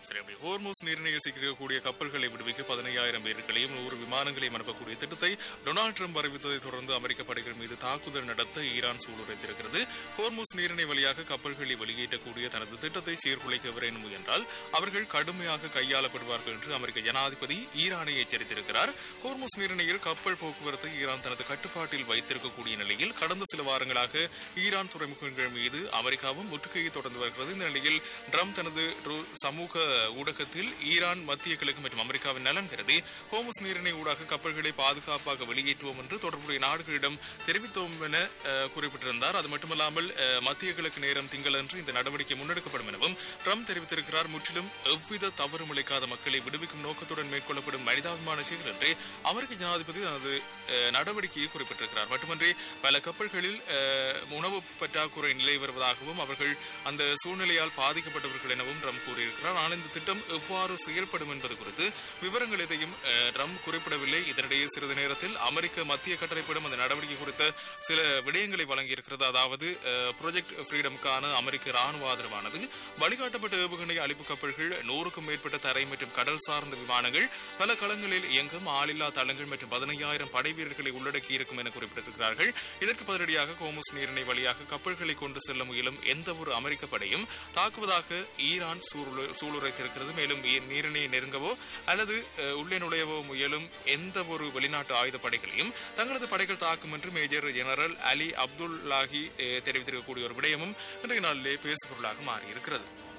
சரி அப்படி ஹோர்மோஸ் நீரிணையில் சிக்கிக்கக்கூடிய கப்பல்களை விடுவிக்க பதினையாயிரம் பேர்களையும் நூறு விமானங்களையும் அனுப்பக்கூடிய திட்டத்தை டொனால்டு ட்ரம்ப் அறிவித்ததை தொடர்ந்து அமெரிக்க படைகள் மீது தாக்குதல் நடத்த ஈரான் சூளுரைத்திருக்கிறது ஹோர்மோஸ் நீரிணை வழியாக கப்பல்களை வெளியேற்றக்கூடிய தனது திட்டத்தை சீர்குலைக்க விரையும் என்றால் அவர்கள் கடுமையாக கையாளப்படுவார்கள் என்று அமெரிக்க ஜனாதிபதி ஈரானை எச்சரித்திருக்கிறார் ஹோர்மோஸ் நீரிணையில் கப்பல் போக்குவரத்தை ஈரான் தனது கட்டுப்பாட்டில் வைத்திருக்கக்கூடிய நிலையில் கடந்த சில வாரங்களாக ஈரான் துறைமுகங்கள் மீது அமெரிக்காவும் முற்றுகையை தொடர்ந்து வருகிறது இந்த நிலையில் ட்ரம்ப் தனது ரு- சமூக ஊடகத்தில் ஈரான் மத்திய கிழக்கு மற்றும் அமெரிக்காவின் நலன் கருதி ஹோமஸ் நீரிணை ஊடாக கப்பல்களை பாதுகாப்பாக வெளியேற்றுவோம் என்று தொடர்புடைய நாடுகளிடம் தெரிவித்தோம் என அஹ், குறிப்பிட்டிருந்தார் அது மட்டுமல்லாமல் அஹ், மத்திய கிழக்கு நேரம் திங்களன்று இந்த நடவடிக்கை முன்னெடுக்கப்படும் எனவும் ட்ரம்ப் தெரிவித்திருக்கிறார் முற்றிலும் எவ்வித தவறும் இழைக்காத மக்களை விடுவிக்கும் நோக்கத்துடன் மேற்கொள்ளப்படும் மனிதாபிமான செயல் என்று அமெரிக்க ஜனாதிபதி தனது அஹ், நடவடிக்கையை குறிப்பிட்டிருக்கிறார் மட்டுமன்றி பல கப்பல்களில் அஹ், உணவு பற்றாக்குறை நிலை வருவதாகவும் அவர்கள் அந்த சூழ்நிலையால் பாதிக்கப்பட்டவர்கள் எனவும் ட்ரம்ப் கூறியிருக்கிறார் ஆனால் இந்த திட்டம் எவ்வாறு செயல்படும் என்பது குறித்து விவரங்கள் எதையும் அஹ், ட்ரம்ப் குறிப்பிடவில்லை இதனிடையே சிறிது நேரத்தில் அமெரிக்க மத்திய கட்டளைப்படும் அந்த நடவடிக்கை குறித்த சில விடயங்களை வழங்கியிருக்கிறது அதாவது ப்ரொஜெக்ட் ஃப்ரீடமுக்கான அமெரிக்க ராணுவ ஆதரவானது வழிகாட்டப்பட்ட ஏவுகணை அழிப்பு கப்பல்கள் நூறுக்கும் மேற்பட்ட தரை மற்றும் கடல் சார்ந்த விமானங்கள் பல களங்களில் இயங்கும் ஆளில்லா தளங்கள் மற்றும் பதினையாயிரம் படை வீரர்களை உள்ளடக்கி இருக்கும் என குறிப்பிட்டிருக்கிறார்கள் இதற்கு பதிலடியாக கோமுஸ் நீரிணை வழியாக கப்பல்களை கொண்டு செல்ல முயலும் எந்த ஒரு அமெரிக்க படையும் தாக்குவதாக ஈரான் சூளுரை- சூளுரைத்திருக்கிறது மேலும் ஈ- நீரிணையை நெருங்கவோ அல்லது அஹ், உள்ளே நுழையவோ முயலும் எந்த ஒரு வெளிநாட்டு ஆயுத படைகளையும் தங்களது படைகள் தாக்கும் என்று மேஜர் ஜெனரல் அலி அப்துல்லாஹி அஹ், தெரிவித்திருக்கக்கூடிய ஒரு விடயமும் இன்றைய நாளிலே பேசுபொருளாக மாறியிருக்கிறது